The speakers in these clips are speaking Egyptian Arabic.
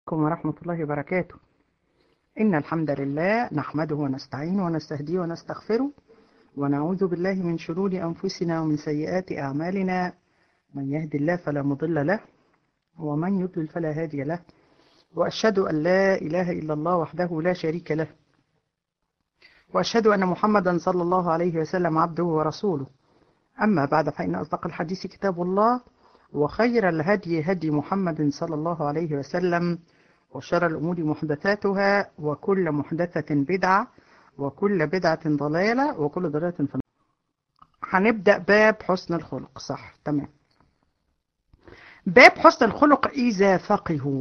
عليكم ورحمة الله وبركاته إن الحمد لله نحمده ونستعينه ونستهديه ونستغفره ونعوذ بالله من شرور أنفسنا ومن سيئات أعمالنا من يهد الله فلا مضل له ومن يضلل فلا هادي له وأشهد أن لا إله إلا الله وحده لا شريك له وأشهد أن محمدا صلى الله عليه وسلم عبده ورسوله أما بعد فإن أصدق الحديث كتاب الله وخير الهدي هدي محمد صلى الله عليه وسلم وشر الأمور محدثاتها وكل محدثة بدعة وكل بدعة ضلالة وكل ضلالة في النار. هنبدأ باب حسن الخلق صح تمام باب حسن الخلق إذا فقهوا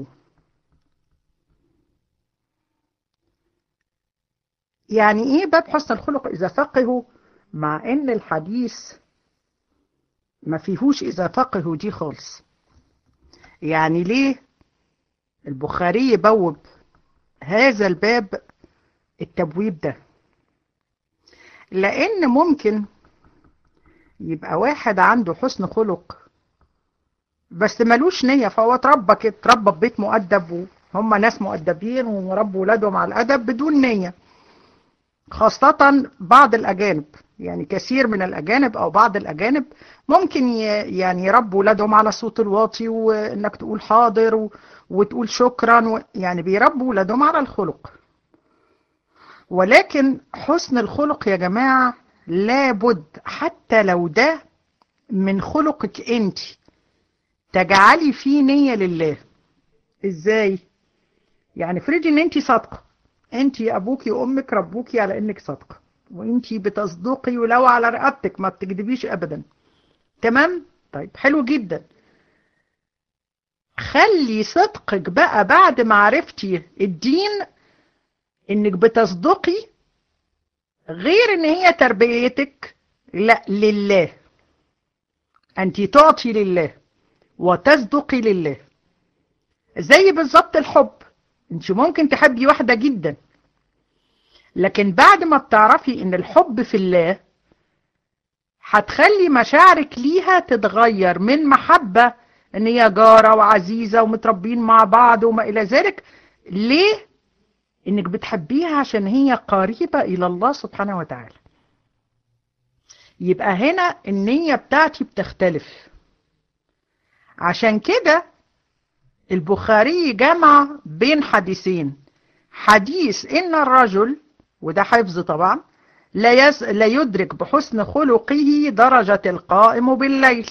يعني إيه باب حسن الخلق إذا فقهوا مع إن الحديث ما فيهوش إذا فقهوا دي خالص يعني ليه البخاري يبوب هذا الباب التبويب ده لأن ممكن يبقى واحد عنده حسن خلق بس ملوش نية فهو اتربى كده اتربى في بيت مؤدب وهم ناس مؤدبين وربوا ولادهم على الأدب بدون نية خاصة بعض الأجانب يعني كثير من الأجانب أو بعض الأجانب ممكن يعني يربوا ولادهم على الصوت الواطي وإنك تقول حاضر و... وتقول شكرا و... يعني بيربوا ولادهم على الخلق ولكن حسن الخلق يا جماعة لابد حتى لو ده من خلقك انت تجعلي فيه نية لله ازاي يعني فريدي ان انت صادقة انت ابوكي وامك ربوكي على انك صادقة وانت بتصدقي ولو على رقبتك ما بتكذبيش ابدا تمام طيب حلو جدا خلي صدقك بقى بعد ما عرفتي الدين انك بتصدقي غير ان هي تربيتك لا لله انت تعطي لله وتصدقي لله زي بالظبط الحب انت ممكن تحبي واحدة جدا لكن بعد ما بتعرفي ان الحب في الله هتخلي مشاعرك ليها تتغير من محبة ان هي جارة وعزيزة ومتربين مع بعض وما الى ذلك ليه انك بتحبيها عشان هي قريبة الى الله سبحانه وتعالى يبقى هنا النية بتاعتي بتختلف عشان كده البخاري جمع بين حديثين حديث ان الرجل وده حفظ طبعا لا, يس لا يدرك بحسن خلقه درجة القائم بالليل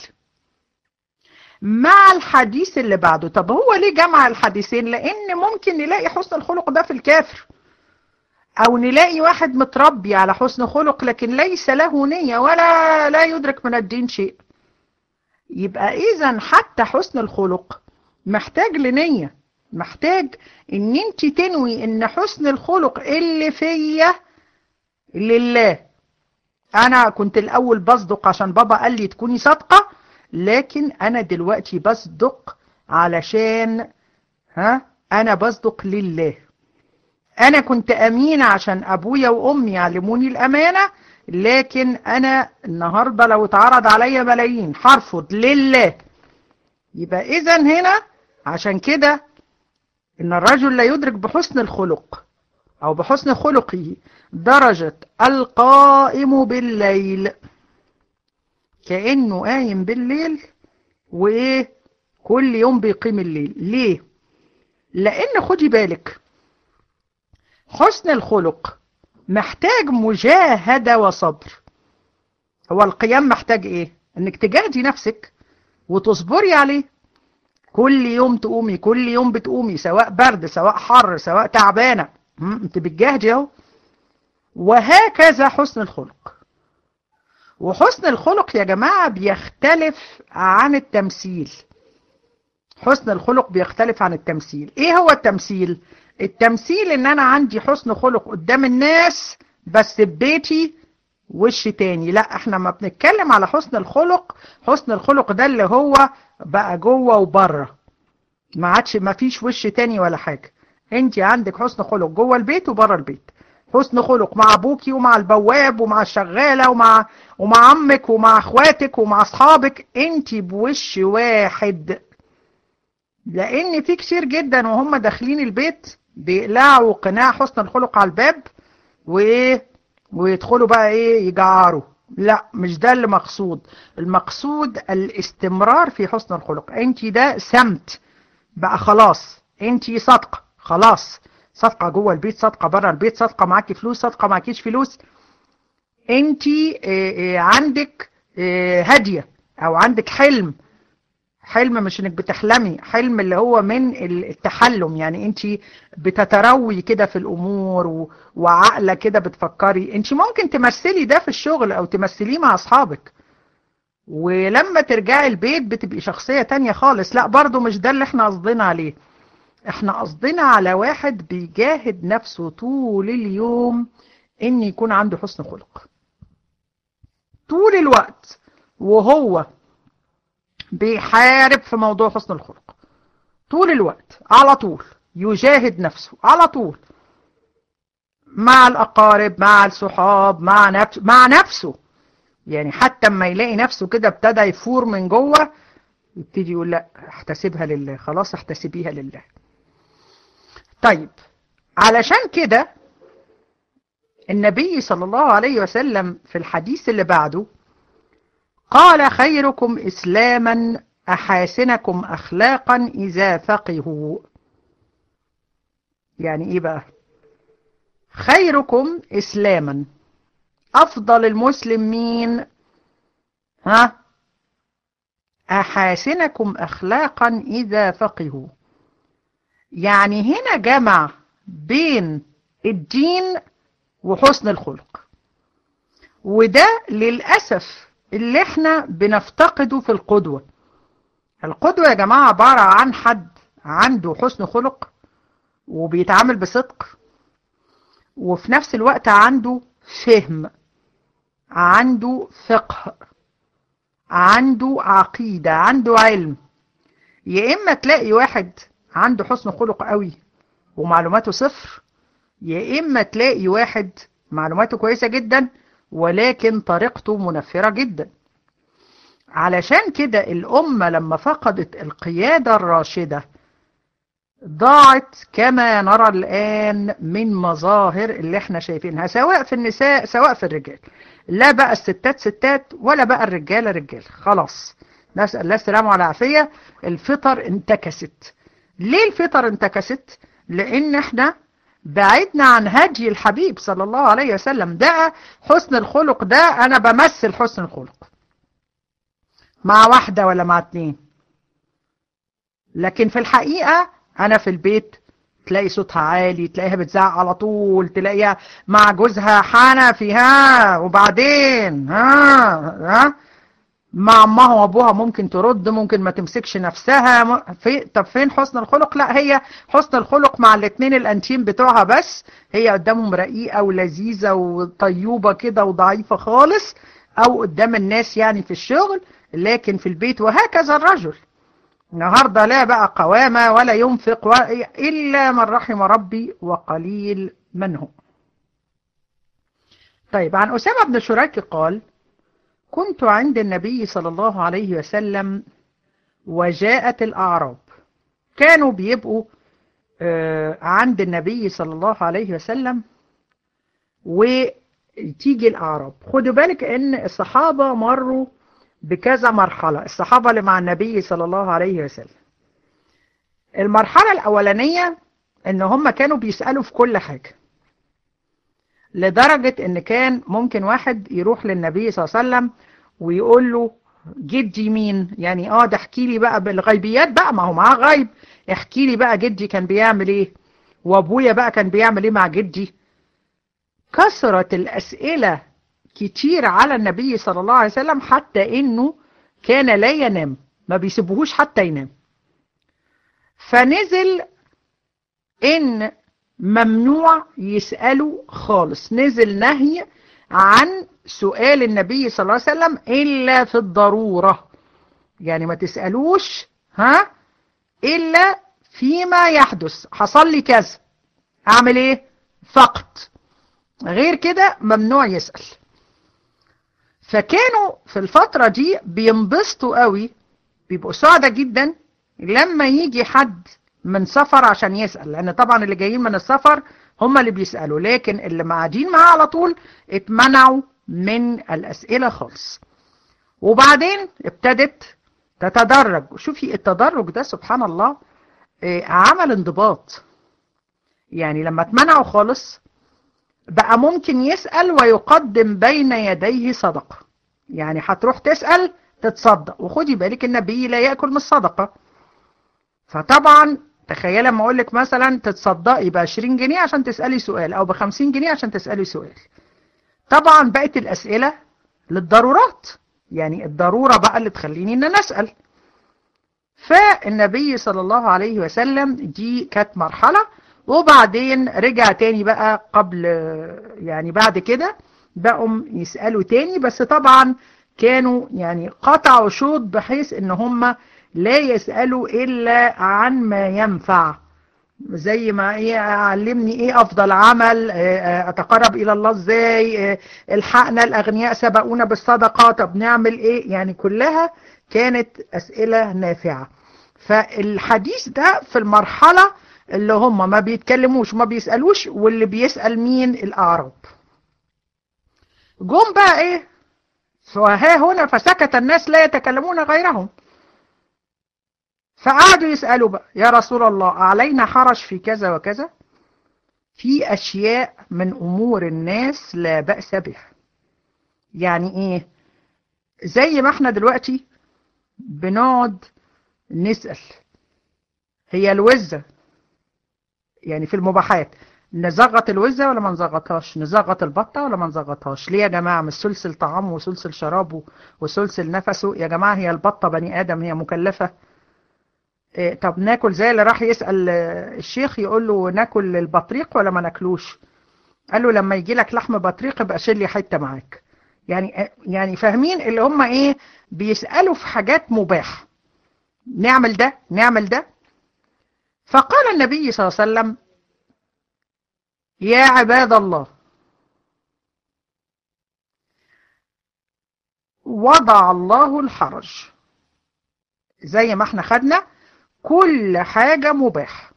مع الحديث اللي بعده طب هو ليه جمع الحديثين لان ممكن نلاقي حسن الخلق ده في الكافر او نلاقي واحد متربي على حسن خلق لكن ليس له نية ولا لا يدرك من الدين شيء يبقى اذا حتى حسن الخلق محتاج لنية محتاج ان انت تنوي ان حسن الخلق اللي فيا لله انا كنت الاول بصدق عشان بابا قال لي تكوني صادقة لكن انا دلوقتي بصدق علشان ها انا بصدق لله انا كنت امينة عشان ابويا وامي يعلموني الامانة لكن انا النهاردة لو اتعرض عليا ملايين هرفض لله يبقى اذا هنا عشان كده ان الرجل لا يدرك بحسن الخلق او بحسن خلقه درجة القائم بالليل كأنه قايم بالليل وايه كل يوم بيقيم الليل ليه لان خدي بالك حسن الخلق محتاج مجاهدة وصبر هو القيام محتاج ايه انك تجاهدي نفسك وتصبري عليه كل يوم تقومي كل يوم بتقومي سواء برد سواء حر سواء تعبانة انت بتجاهدي اهو وهكذا حسن الخلق وحسن الخلق يا جماعة بيختلف عن التمثيل حسن الخلق بيختلف عن التمثيل ايه هو التمثيل التمثيل ان انا عندي حسن خلق قدام الناس بس في بيتي وش تاني لا احنا ما بنتكلم على حسن الخلق حسن الخلق ده اللي هو بقى جوه وبره ما عادش ما فيش وش تاني ولا حاجة انت عندك حسن خلق جوه البيت وبره البيت حسن خلق مع ابوكي ومع البواب ومع الشغالة ومع ومع عمك ومع اخواتك ومع اصحابك انت بوش واحد لان في كتير جدا وهم داخلين البيت بيقلعوا قناع حسن الخلق على الباب وايه ويدخلوا بقى ايه يجعروا لا مش ده اللي مقصود المقصود الاستمرار في حسن الخلق انت ده سمت بقى خلاص انت صادقه خلاص صفقة جوه البيت صفقة بره البيت صفقة معاكي فلوس صفقة معكيش فلوس انت عندك هادية او عندك حلم حلم مش انك بتحلمي حلم اللي هو من التحلم يعني انت بتتروي كده في الامور وعقلة كده بتفكري انت ممكن تمثلي ده في الشغل او تمثليه مع اصحابك ولما ترجعي البيت بتبقي شخصية تانية خالص لا برضو مش ده اللي احنا قصدنا عليه احنا قصدنا على واحد بيجاهد نفسه طول اليوم ان يكون عنده حسن خلق طول الوقت وهو بيحارب في موضوع حسن الخلق طول الوقت على طول يجاهد نفسه على طول مع الأقارب مع الصحاب مع نفسه مع نفسه يعني حتى اما يلاقي نفسه كده ابتدى يفور من جوه يبتدي يقول لا احتسبها لله خلاص احتسبيها لله طيب علشان كده النبي صلى الله عليه وسلم في الحديث اللي بعده قال خيركم إسلاما أحاسنكم أخلاقا إذا فقهوا يعني إيه بقى خيركم إسلاما أفضل المسلم مين ها أحاسنكم أخلاقا إذا فقهوا يعني هنا جمع بين الدين وحسن الخلق وده للأسف اللي احنا بنفتقده في القدوة القدوة يا جماعة عبارة عن حد عنده حسن خلق وبيتعامل بصدق وفي نفس الوقت عنده فهم عنده فقه عنده عقيدة عنده علم يا إما تلاقي واحد عنده حسن خلق قوي ومعلوماته صفر يا إما تلاقي واحد معلوماته كويسة جدا ولكن طريقته منفرة جدا علشان كده الأمة لما فقدت القيادة الراشدة ضاعت كما نرى الآن من مظاهر اللي احنا شايفينها سواء في النساء سواء في الرجال لا بقى الستات ستات ولا بقى الرجالة رجال خلاص نسأل الله السلامة على العافية الفطر انتكست ليه الفطر انتكست لان احنا بعدنا عن هدي الحبيب صلى الله عليه وسلم ده حسن الخلق ده انا بمثل حسن الخلق مع واحدة ولا مع اتنين لكن في الحقيقة انا في البيت تلاقي صوتها عالي تلاقيها بتزعق على طول تلاقيها مع جوزها حنفي ها وبعدين ها ها مع امها وابوها ممكن ترد ممكن ما تمسكش نفسها في طب فين حسن الخلق لا هي حسن الخلق مع الاثنين الانتيم بتوعها بس هي قدامهم رقيقه ولذيذه وطيوبه كده وضعيفه خالص او قدام الناس يعني في الشغل لكن في البيت وهكذا الرجل النهارده لا بقى قوامه ولا ينفق الا من رحم ربي وقليل من هم طيب عن اسامه بن شريك قال كنت عند النبي صلى الله عليه وسلم وجاءت الأعراب كانوا بيبقوا عند النبي صلى الله عليه وسلم وتيجي الأعراب خدوا بالك ان الصحابة مروا بكذا مرحلة الصحابة اللي مع النبي صلى الله عليه وسلم المرحلة الأولانية ان هم كانوا بيسألوا في كل حاجة لدرجة ان كان ممكن واحد يروح للنبي صلى الله عليه وسلم ويقول له جدي مين يعني اه ده احكي لي بقى بالغيبيات بقى ما هو معاه غيب احكي لي بقى جدي كان بيعمل ايه وابويا بقى كان بيعمل ايه مع جدي كثرت الاسئلة كتير على النبي صلى الله عليه وسلم حتى انه كان لا ينام ما بيسيبوهوش حتى ينام فنزل ان ممنوع يسألوا خالص نزل نهي عن سؤال النبي صلى الله عليه وسلم إلا في الضرورة يعني ما تسألوش ها إلا فيما يحدث حصل لي كذا أعمل إيه فقط غير كده ممنوع يسأل فكانوا في الفترة دي بينبسطوا قوي بيبقوا سعدة جدا لما يجي حد من سفر عشان يسأل لأن طبعا اللي جايين من السفر هم اللي بيسألوا لكن اللي قاعدين معاه على طول اتمنعوا من الأسئلة خالص وبعدين ابتدت تتدرج شوفي التدرج ده سبحان الله عمل انضباط يعني لما اتمنعوا خالص بقى ممكن يسأل ويقدم بين يديه صدقة يعني هتروح تسأل تتصدق وخدي بالك النبي لا يأكل من الصدقة فطبعا تخيل لما اقول لك مثلا تتصدقي ب 20 جنيه عشان تسألي سؤال او ب 50 جنيه عشان تسألي سؤال طبعا بقت الأسئلة للضرورات يعني الضرورة بقى اللي تخليني ان انا اسأل فالنبي صلى الله عليه وسلم دي كانت مرحلة وبعدين رجع تاني بقى قبل يعني بعد كده بقوا يسألوا تاني بس طبعا كانوا يعني قطعوا شوط بحيث ان هم لا يسألوا إلا عن ما ينفع زي ما ايه علمني ايه افضل عمل اتقرب الى الله ازاي الحقنا الاغنياء سبقونا بالصدقة طب نعمل ايه يعني كلها كانت اسئلة نافعة فالحديث ده في المرحلة اللي هم ما بيتكلموش وما بيسألوش واللي بيسأل مين الاعراب جم بقى ايه فها هنا فسكت الناس لا يتكلمون غيرهم فقعدوا يسألوا بقى يا رسول الله علينا حرج في كذا وكذا في أشياء من أمور الناس لا بأس بها يعني إيه زي ما احنا دلوقتي بنقعد نسأل هي الوزة يعني في المباحات نزغط الوزة ولا ما نزغطهاش نزغط البطة ولا ما نزغطهاش ليه يا جماعة مش سلسل طعامه وسلسل شرابه وسلسل نفسه يا جماعة هي البطة بني آدم هي مكلفة طب ناكل زي اللي راح يسأل الشيخ يقول له ناكل البطريق ولا ما ناكلوش قال له لما يجي لك لحم بطريق يبقى شيل لي حته معاك يعني يعني فاهمين اللي هم ايه بيسألوا في حاجات مباح نعمل ده نعمل ده فقال النبي صلى الله عليه وسلم يا عباد الله وضع الله الحرج زي ما احنا خدنا كل حاجة مباح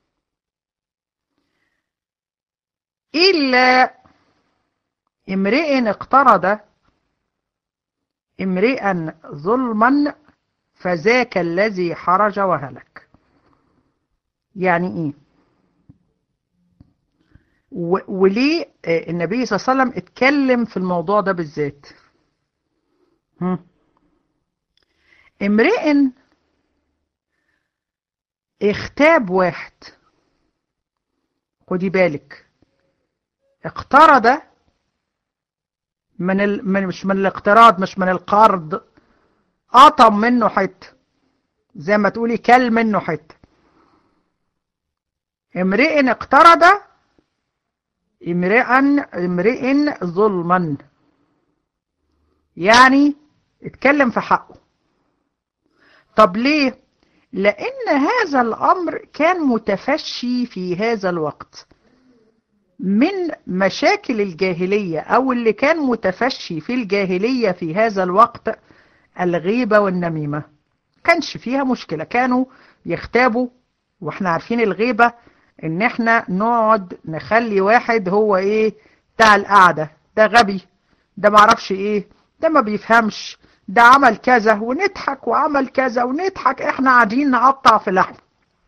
إلا امرئ اقترض امرئا ظلما فذاك الذي حرج وهلك يعني ايه وليه النبي صلى الله عليه وسلم اتكلم في الموضوع ده بالذات امرئ اختاب واحد خدي بالك اقترض من, ال... من مش من الاقتراض مش من القرض قطم منه حته زي ما تقولي كل منه حته امرئ اقترض امرئا امرئ ظلما يعني اتكلم في حقه طب ليه لأن هذا الأمر كان متفشي في هذا الوقت من مشاكل الجاهلية أو اللي كان متفشي في الجاهلية في هذا الوقت الغيبة والنميمة كانش فيها مشكلة كانوا يختابوا واحنا عارفين الغيبة ان احنا نقعد نخلي واحد هو ايه بتاع القعدة ده غبي ده معرفش ايه ده ما بيفهمش ده عمل كذا ونضحك وعمل كذا ونضحك احنا قاعدين نقطع في لحم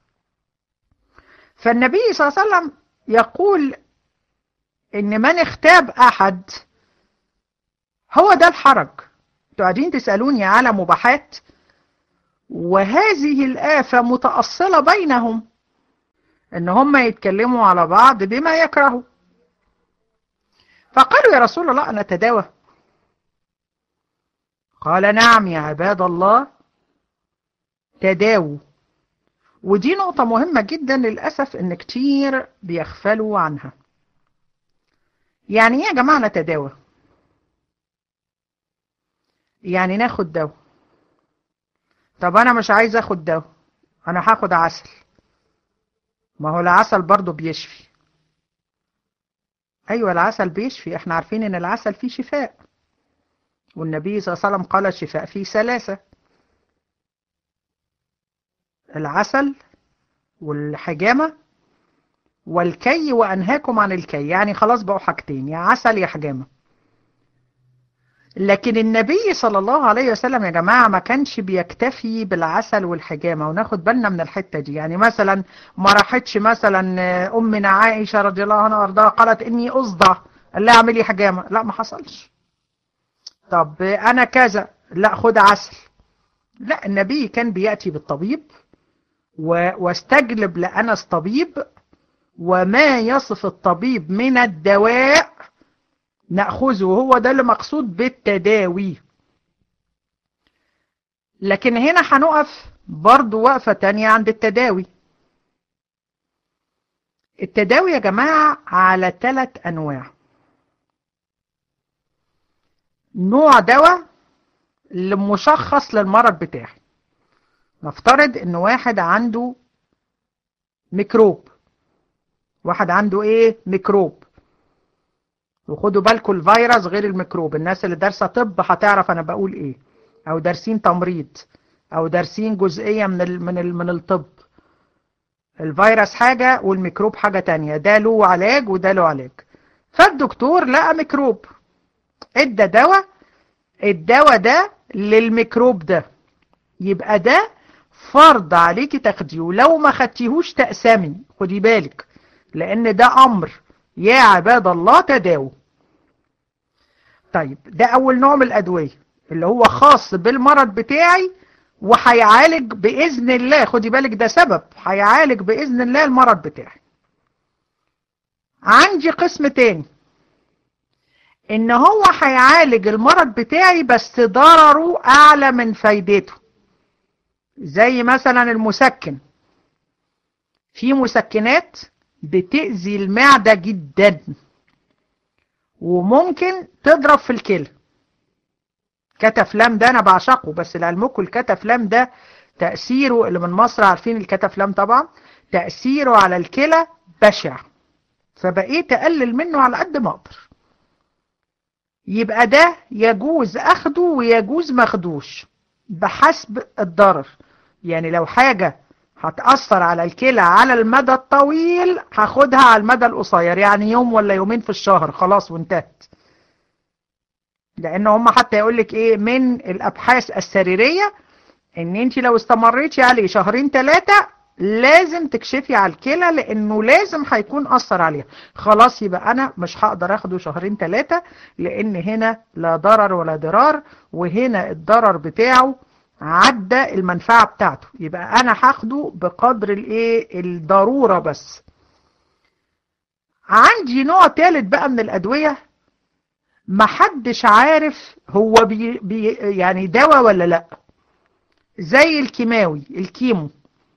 فالنبي صلى الله عليه وسلم يقول ان من اختاب احد هو ده الحرج انتوا قاعدين تسألوني على مباحات وهذه الآفة متأصلة بينهم ان هم يتكلموا على بعض بما يكرهوا فقالوا يا رسول الله أنا تداوى قال نعم يا عباد الله تداووا ودي نقطة مهمة جدا للأسف ان كتير بيغفلوا عنها يعني ايه يا جماعة نتداوى يعني ناخد دواء طب انا مش عايز اخد دواء انا هاخد عسل ما هو العسل برضو بيشفي ايوه العسل بيشفي احنا عارفين ان العسل فيه شفاء والنبي صلى الله عليه وسلم قال الشفاء فيه ثلاثة العسل والحجامة والكي وأنهاكم عن الكي يعني خلاص بقوا حاجتين يا عسل يا حجامة لكن النبي صلى الله عليه وسلم يا جماعة ما كانش بيكتفي بالعسل والحجامة وناخد بالنا من الحتة دي يعني مثلا ما راحتش مثلا أمنا عائشة رضي الله عنها وارضاها قالت إني أصدع قال لها اعملي حجامة لا ما حصلش طب أنا كذا لا خد عسل لا النبي كان بيأتي بالطبيب واستجلب لأنس طبيب وما يصف الطبيب من الدواء نأخذه هو ده اللي مقصود بالتداوي لكن هنا هنقف برضو وقفة تانية عند التداوي التداوي يا جماعة على ثلاث أنواع نوع دواء مشخص للمرض بتاعي نفترض ان واحد عنده ميكروب واحد عنده ايه ميكروب وخدوا بالكم الفيروس غير الميكروب الناس اللي دارسه طب هتعرف انا بقول ايه او دارسين تمريض او دارسين جزئيه من ال من ال من الطب الفيروس حاجه والميكروب حاجه تانية ده له علاج وده له علاج فالدكتور لقى ميكروب ادى دواء الدواء ده للميكروب ده يبقى ده فرض عليكي تاخديه ولو ما خدتيهوش تقسمي خدي بالك لان ده امر يا عباد الله تداووا طيب ده اول نوع من الادويه اللي هو خاص بالمرض بتاعي وهيعالج باذن الله خدي بالك ده سبب هيعالج باذن الله المرض بتاعي عندي قسم تاني ان هو هيعالج المرض بتاعي بس ضرره اعلى من فايدته زي مثلا المسكن في مسكنات بتأذي المعدة جدا وممكن تضرب في الكلى كتافلام ده انا بعشقه بس لعلمكم الكتافلام ده تأثيره اللي من مصر عارفين الكتافلام طبعا تأثيره على الكلى بشع فبقيت اقلل منه على قد ما اقدر يبقى ده يجوز اخده ويجوز ما اخدوش بحسب الضرر يعني لو حاجة هتأثر على الكلى على المدى الطويل هاخدها على المدى القصير يعني يوم ولا يومين في الشهر خلاص وانتهت لان هم حتى يقول لك ايه من الابحاث السريرية ان انت لو استمريتي عليه شهرين ثلاثة لازم تكشفي على الكلى لانه لازم هيكون اثر عليها خلاص يبقى انا مش هقدر اخده شهرين ثلاثة لان هنا لا ضرر ولا ضرار وهنا الضرر بتاعه عدى المنفعة بتاعته يبقى انا هاخده بقدر الايه الضرورة بس عندي نوع ثالث بقى من الادوية محدش عارف هو بي بي يعني دواء ولا لا زي الكيماوي الكيمو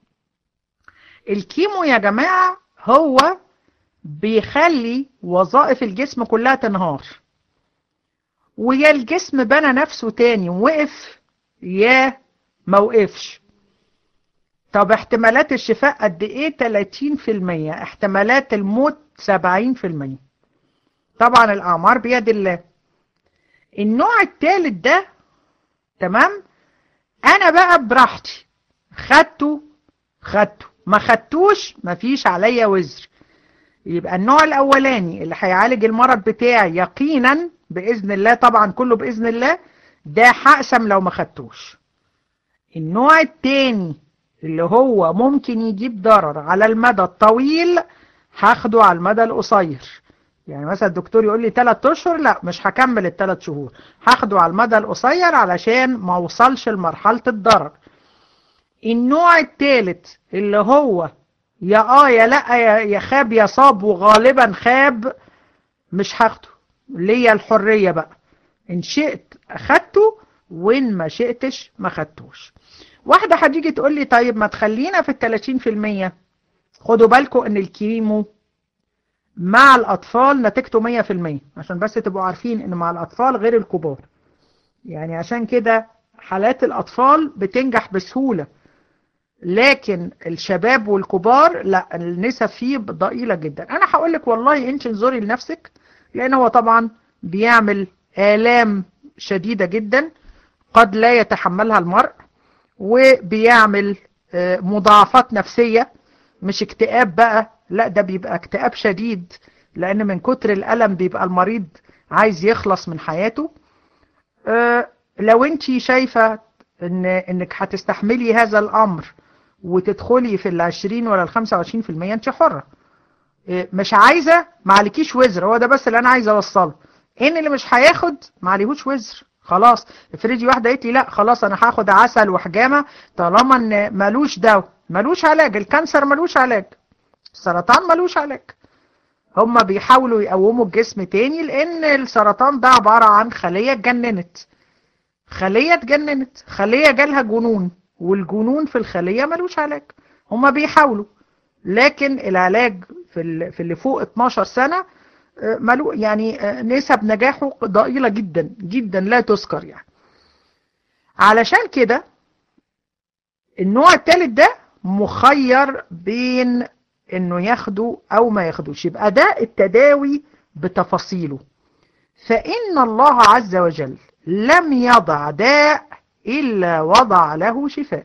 الكيمو يا جماعة هو بيخلي وظائف الجسم كلها تنهار ويا الجسم بنى نفسه تاني ووقف يا موقفش طب احتمالات الشفاء قد ايه 30% احتمالات الموت 70% طبعا الاعمار بيد الله النوع الثالث ده تمام انا بقى براحتي خدته خدته ما خدتوش مفيش عليا وزر يبقى النوع الاولاني اللي هيعالج المرض بتاعي يقينا باذن الله طبعا كله باذن الله ده هقسم لو ما خدتوش النوع التاني اللي هو ممكن يجيب ضرر على المدى الطويل هاخده على المدى القصير يعني مثلا الدكتور يقول لي 3 اشهر لا مش هكمل الثلاث شهور هاخده على المدى القصير علشان ما اوصلش لمرحله الضرر النوع الثالث اللي هو يا اه يا لا يا خاب يا صاب وغالبا خاب مش هاخده ليا الحريه بقى ان شئت اخدته وان ما شئتش ما خدتوش واحده هتيجي تقول لي طيب ما تخلينا في ال 30% خدوا بالكم ان الكيمو مع الأطفال نتيجته 100% عشان بس تبقوا عارفين إن مع الأطفال غير الكبار يعني عشان كده حالات الأطفال بتنجح بسهولة لكن الشباب والكبار لا النسب فيه ضئيلة جدا أنا هقول لك والله أنت انظري لنفسك لأن هو طبعا بيعمل آلام شديدة جدا قد لا يتحملها المرء وبيعمل مضاعفات نفسية مش اكتئاب بقى لا ده بيبقى اكتئاب شديد لان من كتر الألم بيبقى المريض عايز يخلص من حياته لو انت شايفة ان انك هتستحملي هذا الامر وتدخلي في العشرين ولا الخمسة وعشرين في المية انت حرة مش عايزة معلكيش وزر هو ده بس اللي انا عايزة اوصله ان اللي مش هياخد معليهوش وزر خلاص افرضي واحدة قالت لي لا خلاص انا هاخد عسل وحجامة طالما ان ملوش دواء ملوش علاج الكانسر ملوش علاج السرطان ملوش علاج هما بيحاولوا يقوموا الجسم تاني لان السرطان ده عبارة عن خلية اتجننت خلية اتجننت خلية جالها جنون والجنون في الخلية ملوش علاج هما بيحاولوا لكن العلاج في في اللي فوق 12 سنة ملو يعني نسب نجاحه ضئيلة جدا جدا لا تذكر يعني علشان كده النوع الثالث ده مخير بين انه ياخده او ما ياخدوش يبقى ده التداوي بتفاصيله فإن الله عز وجل لم يضع داء إلا وضع له شفاء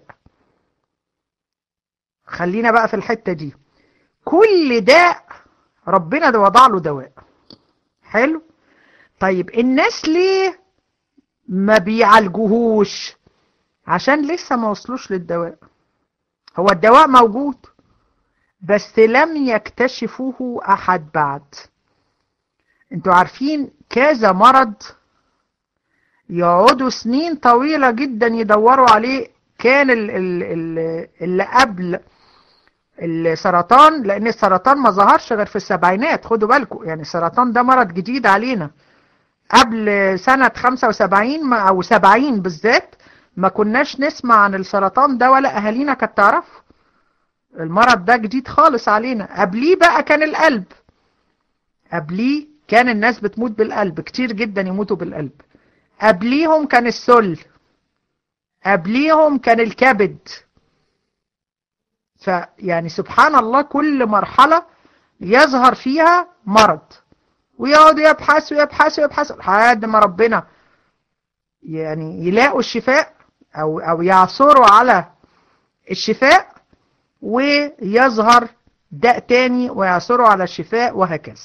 خلينا بقى في الحتة دي كل داء ربنا ده وضع له دواء حلو طيب الناس ليه ما بيعالجوهوش عشان لسه ما وصلوش للدواء هو الدواء موجود بس لم يكتشفوه أحد بعد انتوا عارفين كذا مرض يقعدوا سنين طويلة جدا يدوروا عليه كان اللي قبل السرطان لان السرطان ما ظهرش غير في السبعينات خدوا بالكم يعني السرطان ده مرض جديد علينا قبل سنة 75 او 70 بالذات ما كناش نسمع عن السرطان ده ولا اهالينا كانت تعرفه المرض ده جديد خالص علينا قبليه بقى كان القلب قبليه كان الناس بتموت بالقلب كتير جدا يموتوا بالقلب قبليهم كان السل قبليهم كان الكبد فيعني سبحان الله كل مرحلة يظهر فيها مرض ويقعدوا يبحثوا يبحثوا يبحثوا لحد ما ربنا يعني يلاقوا الشفاء او او يعثروا على الشفاء ويظهر داء تاني ويعثروا على الشفاء وهكذا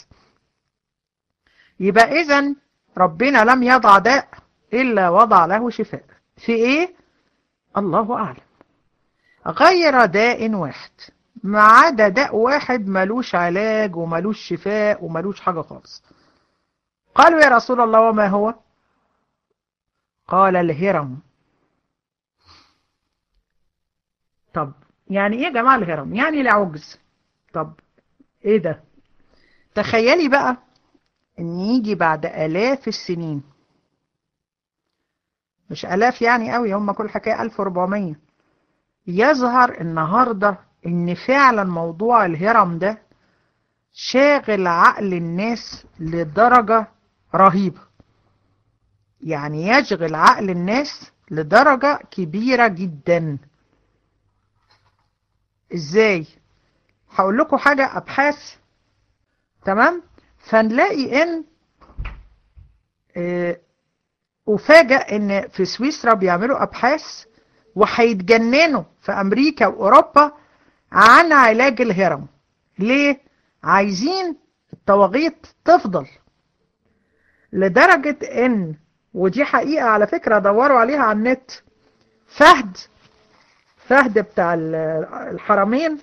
يبقى اذا ربنا لم يضع داء إلا وضع له شفاء في إيه؟ الله أعلم غير داء واحد ما عدا داء واحد ملوش علاج وملوش شفاء وملوش حاجة خالص قالوا يا رسول الله وما هو قال الهرم طب يعني ايه يا جماعة الهرم يعني العجز طب ايه ده تخيلي بقى ان يجي بعد الاف السنين مش الاف يعني قوي هم كل حكاية 1400 يظهر النهاردة ان فعلا موضوع الهرم ده شاغل عقل الناس لدرجة رهيبة يعني يشغل عقل الناس لدرجة كبيرة جدا ازاي هقول لكم حاجة ابحاث تمام فنلاقي ان اه وفاجأ ان في سويسرا بيعملوا ابحاث وهيتجننوا في امريكا واوروبا عن علاج الهرم ليه عايزين الطواغيت تفضل لدرجة ان ودي حقيقة على فكرة دوروا عليها على النت فهد فهد بتاع الحرمين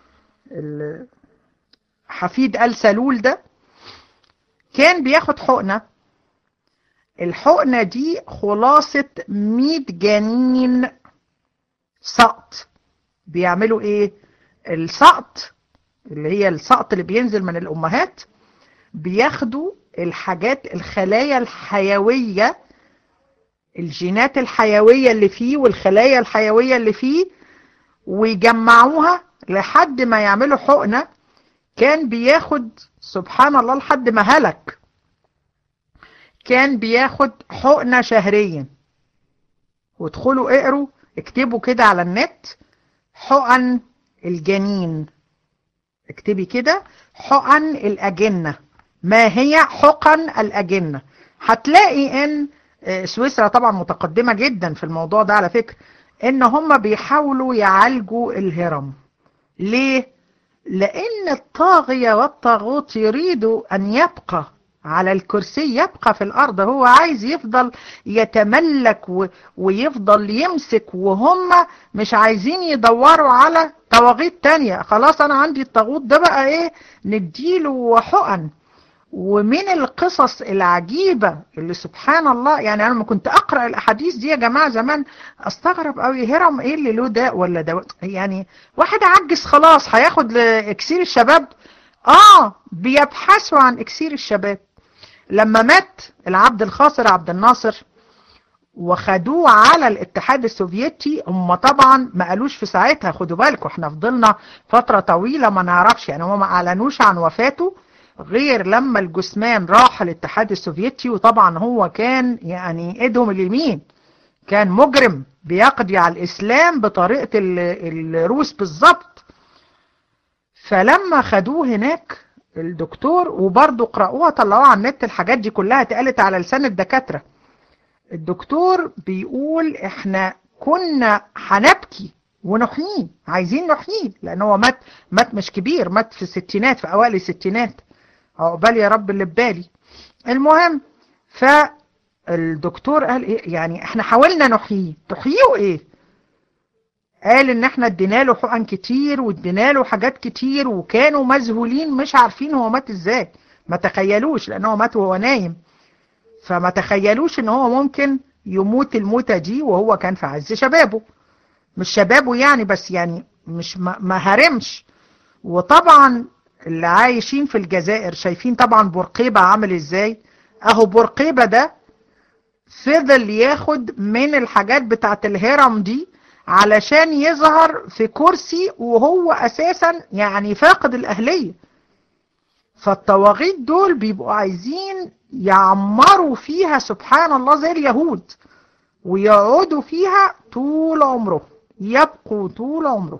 حفيد آل سلول ده كان بياخد حقنة الحقنة دي خلاصة 100 جنين سقط بيعملوا ايه السقط اللي هي السقط اللي بينزل من الامهات بياخدوا الحاجات الخلايا الحيوية الجينات الحيوية اللي فيه والخلايا الحيوية اللي فيه ويجمعوها لحد ما يعملوا حقنة كان بياخد سبحان الله لحد ما هلك كان بياخد حقنة شهريا وادخلوا اقروا اكتبوا كده على النت حقن الجنين اكتبي كده حقن الأجنة ما هي حقن الأجنة هتلاقي ان سويسرا طبعا متقدمة جدا في الموضوع ده على فكرة ان هم بيحاولوا يعالجوا الهرم ليه لان الطاغية والطاغوت يريدوا ان يبقى على الكرسي يبقى في الارض هو عايز يفضل يتملك و... ويفضل يمسك وهم مش عايزين يدوروا على طواغيت تانية خلاص انا عندي الطاغوت ده بقى ايه نديله حقن ومن القصص العجيبة اللي سبحان الله يعني انا لما كنت اقرأ الاحاديث دي يا جماعة زمان استغرب قوي هرم ايه اللي له داء ولا دواء يعني واحد عجز خلاص هياخد اكسير الشباب اه بيبحثوا عن اكسير الشباب لما مات العبد الخاصر عبد الناصر وخدوه على الاتحاد السوفيتي هم طبعا ما قالوش في ساعتها خدوا بالكم احنا فضلنا فترة طويلة ما نعرفش يعني هم ما اعلنوش عن وفاته غير لما الجثمان راح الاتحاد السوفيتي وطبعا هو كان يعني ايدهم اليمين كان مجرم بيقضي على الاسلام بطريقة الروس بالظبط فلما خدوه هناك الدكتور وبرضه قرأوها طلعوها على النت الحاجات دي كلها اتقالت على لسان الدكاترة الدكتور بيقول احنا كنا هنبكي ونحييه عايزين نحييه لان هو مات مات مش كبير مات في الستينات في اوائل الستينات عقبال يا رب اللي ببالي المهم فالدكتور قال ايه يعني احنا حاولنا نحييه تحييه ايه قال ان احنا ادينا له حقن كتير وادينا له حاجات كتير وكانوا مذهولين مش عارفين هو مات ازاي ما تخيلوش لان هو مات وهو نايم فما تخيلوش ان هو ممكن يموت الموتة دي وهو كان في عز شبابه مش شبابه يعني بس يعني مش ما هرمش وطبعا اللي عايشين في الجزائر شايفين طبعا بورقيبة عامل ازاي اهو بورقيبة ده فضل ياخد من الحاجات بتاعت الهرم دي علشان يظهر في كرسي وهو اساسا يعني فاقد الاهلية فالطواغيت دول بيبقوا عايزين يعمروا فيها سبحان الله زي اليهود ويقعدوا فيها طول عمره يبقوا طول عمره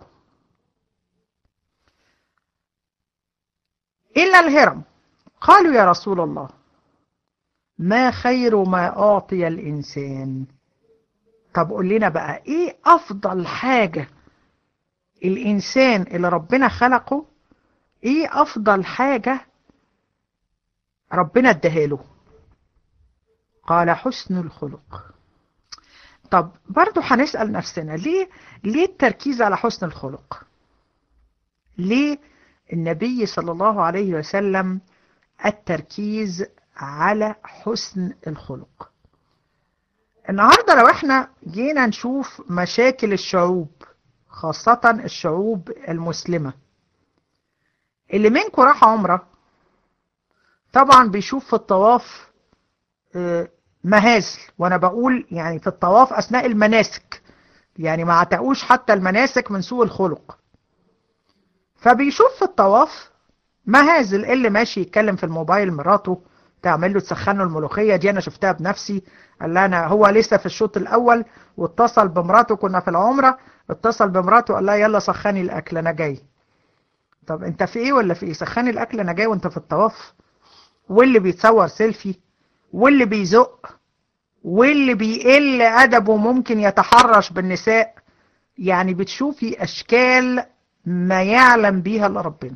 إلا الهرم قالوا يا رسول الله ما خير ما أعطي الإنسان طب قول لنا بقى إيه أفضل حاجة الإنسان اللي ربنا خلقه إيه أفضل حاجة ربنا اداها قال حسن الخلق طب برضو هنسأل نفسنا ليه ليه التركيز على حسن الخلق ليه النبي صلى الله عليه وسلم التركيز على حسن الخلق النهاردة لو احنا جينا نشوف مشاكل الشعوب خاصة الشعوب المسلمة اللي منكم راح عمره طبعا بيشوف في الطواف مهازل وانا بقول يعني في الطواف اثناء المناسك يعني ما عتقوش حتى المناسك من سوء الخلق فبيشوف في الطواف مهازل اللي ماشي يتكلم في الموبايل مراته تعمل له تسخنه الملوخية دي انا شفتها بنفسي قال انا هو لسه في الشوط الاول واتصل بمراته كنا في العمرة اتصل بمراته قال لها يلا سخني الاكل انا جاي طب انت في ايه ولا في ايه سخني الاكل انا جاي وانت في الطواف واللي بيتصور سيلفي واللي بيزق واللي بيقل أدبه ممكن يتحرش بالنساء يعني بتشوفي أشكال ما يعلم بيها إلا ربنا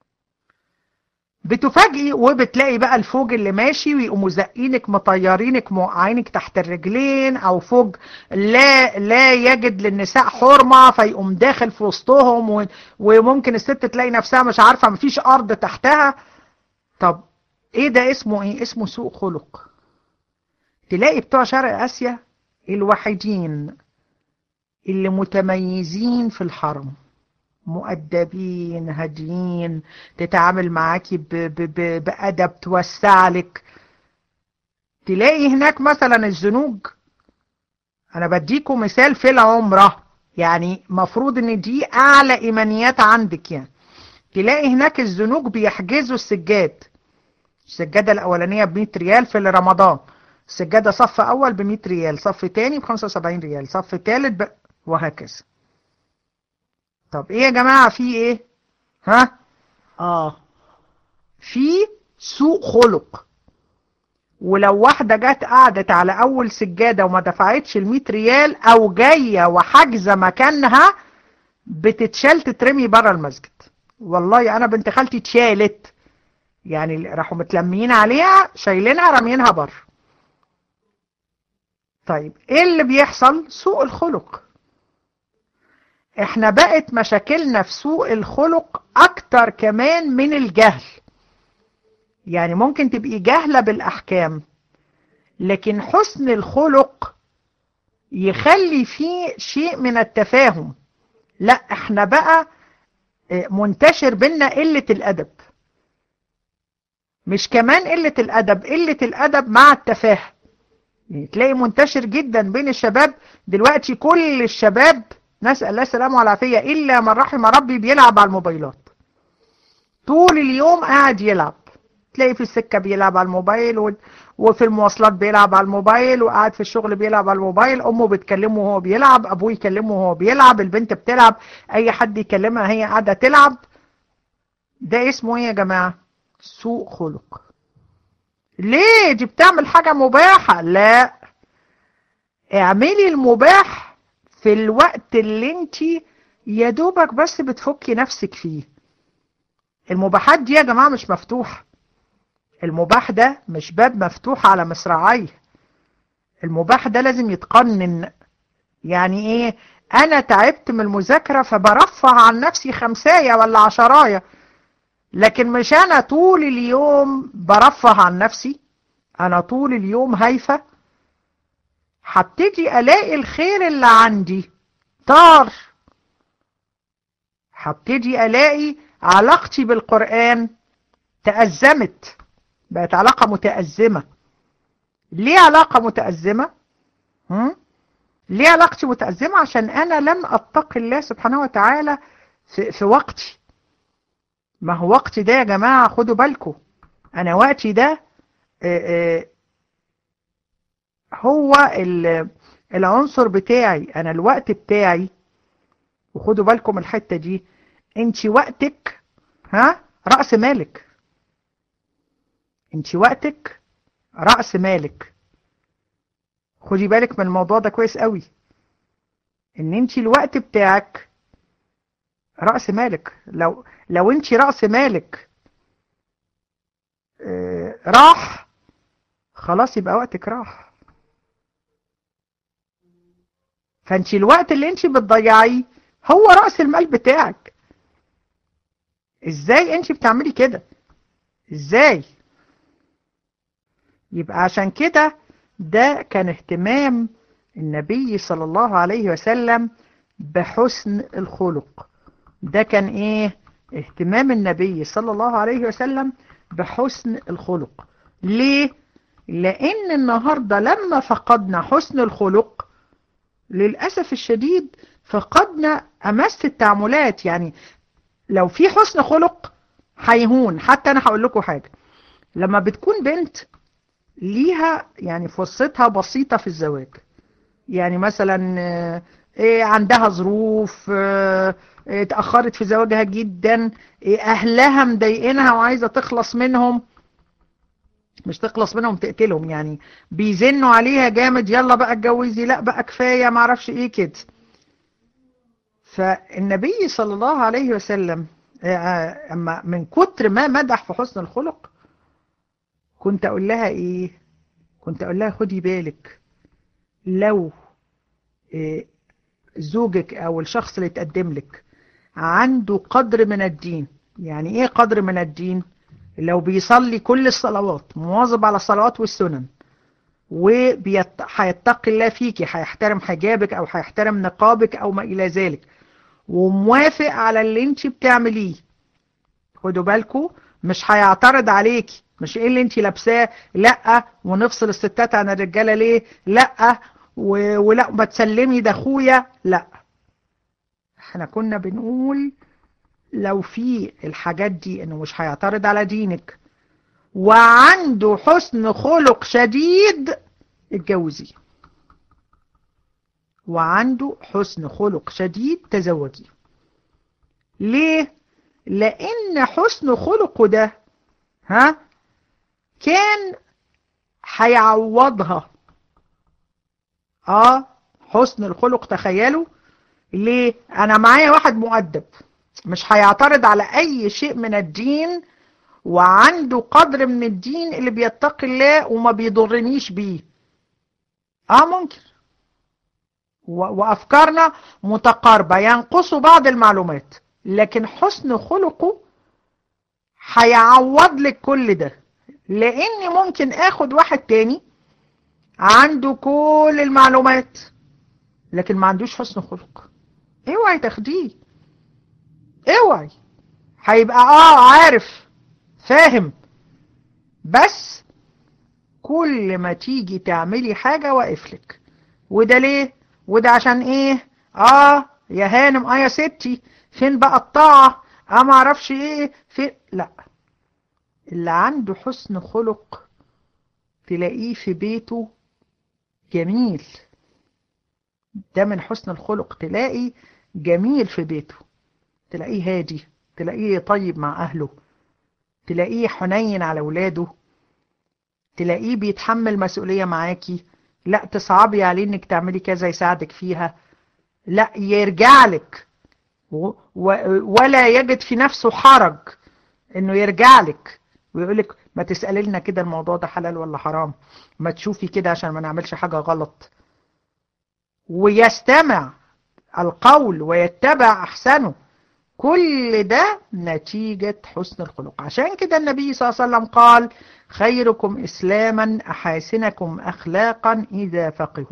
بتفاجئي وبتلاقي بقى الفوج اللي ماشي ويقوموا زقينك مطيرينك موقعينك تحت الرجلين او فوج لا لا يجد للنساء حرمة فيقوم داخل في وسطهم وممكن الست تلاقي نفسها مش عارفة مفيش ارض تحتها طب ايه ده اسمه ايه اسمه سوء خلق تلاقي بتوع شرق اسيا الوحيدين اللي متميزين في الحرم مؤدبين هاديين تتعامل معاكي ب ب ب بأدب توسع لك تلاقي هناك مثلا الزنوج انا بديكم مثال في العمرة يعني مفروض ان دي اعلى ايمانيات عندك يعني تلاقي هناك الزنوج بيحجزوا السجاد السجادة الاولانية ب 100 ريال في رمضان السجادة صف اول ب 100 ريال صف تاني ب 75 ريال صف تالت ب... وهكذا طب ايه يا جماعة في ايه ها اه في سوء خلق ولو واحدة جت قعدت على أول سجادة وما دفعتش المية ريال أو جاية وحاجزة مكانها بتتشال تترمي بره المسجد والله أنا بنت خالتي اتشالت يعني راحوا متلمين عليها شايلينها راميينها بره طيب ايه اللي بيحصل سوء الخلق احنا بقت مشاكلنا في سوء الخلق اكتر كمان من الجهل يعني ممكن تبقي جاهلة بالاحكام لكن حسن الخلق يخلي فيه شيء من التفاهم لا احنا بقى منتشر بينا قلة الادب مش كمان قلة الادب قلة الادب مع التفاهه يعني تلاقي منتشر جدا بين الشباب دلوقتي كل الشباب نسأل الله السلامة والعافية إلا من رحم ربي بيلعب على الموبايلات طول اليوم قاعد يلعب تلاقي في السكة بيلعب على الموبايل وفي المواصلات بيلعب على الموبايل وقاعد في الشغل بيلعب على الموبايل أمه بتكلمه وهو بيلعب أبوه يكلمه وهو بيلعب البنت بتلعب أي حد يكلمها هي قاعدة تلعب ده اسمه ايه يا جماعة سوء خلق ليه دي بتعمل حاجة مباحة لا اعملي المباح في الوقت اللي انت يا دوبك بس بتفكي نفسك فيه المباحات دي يا جماعة مش مفتوحة المباح ده مش باب مفتوح على مصراعيه المباح ده لازم يتقنن يعني ايه انا تعبت من المذاكرة فبرفع عن نفسي خمساية ولا عشراية لكن مش انا طول اليوم برفه عن نفسي انا طول اليوم هايفة هبتدي الاقي الخير اللي عندي طار هبتدي الاقي علاقتي بالقرآن تأزمت بقت علاقة متأزمة ليه علاقة متأزمة هم؟ ليه علاقتي متأزمة عشان انا لم اتقي الله سبحانه وتعالى في, في وقتي ما هو وقتي ده يا جماعة خدوا بالكم انا وقتي ده آآ آآ هو العنصر بتاعي انا الوقت بتاعي وخدوا بالكم الحتة دي انت وقتك ها رأس مالك انت وقتك رأس مالك خدي بالك من الموضوع ده كويس قوي ان انت الوقت بتاعك رأس مالك لو لو انت رأس مالك اه راح خلاص يبقى وقتك راح فانت الوقت اللي انت بتضيعيه هو رأس المال بتاعك ازاي انت بتعملي كده ازاي يبقى عشان كده ده كان اهتمام النبي صلى الله عليه وسلم بحسن الخلق ده كان ايه اهتمام النبي صلى الله عليه وسلم بحسن الخلق ليه لان النهاردة لما فقدنا حسن الخلق للأسف الشديد فقدنا أمس التعاملات يعني لو في حسن خلق هيهون حتى أنا هقول لكم حاجة لما بتكون بنت ليها يعني فرصتها بسيطة في الزواج يعني مثلا إيه عندها ظروف إيه اتأخرت في زواجها جدا إيه أهلها مضايقينها وعايزة تخلص منهم مش تخلص منهم تقتلهم يعني بيزنوا عليها جامد يلا بقى اتجوزي لا بقى كفاية معرفش ايه كده فالنبي صلى الله عليه وسلم اما من كتر ما مدح في حسن الخلق كنت اقول لها ايه كنت اقول لها خدي بالك لو إيه زوجك او الشخص اللي تقدم لك عنده قدر من الدين يعني ايه قدر من الدين لو بيصلي كل الصلوات مواظب على الصلوات والسنن وهيتقي الله فيكي هيحترم حجابك او هيحترم نقابك او ما الى ذلك وموافق على اللي انت بتعمليه خدوا بالكم مش هيعترض عليكي مش ايه اللي انت لابساه لا ونفصل الستات عن الرجاله ليه لا و... ولا ما تسلمي ده اخويا لا احنا كنا بنقول لو في الحاجات دي انه مش هيعترض على دينك وعنده حسن خلق شديد اتجوزي وعنده حسن خلق شديد تزوجي ليه لان حسن خلقه ده ها كان هيعوضها اه حسن الخلق تخيلوا ليه انا معايا واحد مؤدب مش هيعترض على اي شيء من الدين وعنده قدر من الدين اللي بيتقي الله وما بيضرنيش بيه اه ممكن وافكارنا متقاربة ينقصوا بعض المعلومات لكن حسن خلقه هيعوض لك كل ده لاني ممكن اخد واحد تاني عنده كل المعلومات لكن ما عندوش حسن خلق اوعي تاخديه اوعي هيبقى اه عارف فاهم بس كل ما تيجي تعملي حاجة واقفلك وده ليه وده عشان ايه اه يا هانم اه يا ستي فين بقى الطاعة اه ما اعرفش ايه في لا اللي عنده حسن خلق تلاقيه في بيته جميل ده من حسن الخلق تلاقي جميل في بيته تلاقيه هادي تلاقيه طيب مع أهله تلاقيه حنين على ولاده تلاقيه بيتحمل مسؤولية معاكي لا تصعبي عليه انك تعملي كذا يساعدك فيها لا يرجع لك ولا يجد في نفسه حرج انه يرجع لك ويقول لك ما تسألي لنا كده الموضوع ده حلال ولا حرام ما تشوفي كده عشان ما نعملش حاجة غلط ويستمع القول ويتبع أحسنه كل ده نتيجة حسن الخلق عشان كده النبي صلى الله عليه وسلم قال خيركم إسلاما أحاسنكم أخلاقا إذا فقهوا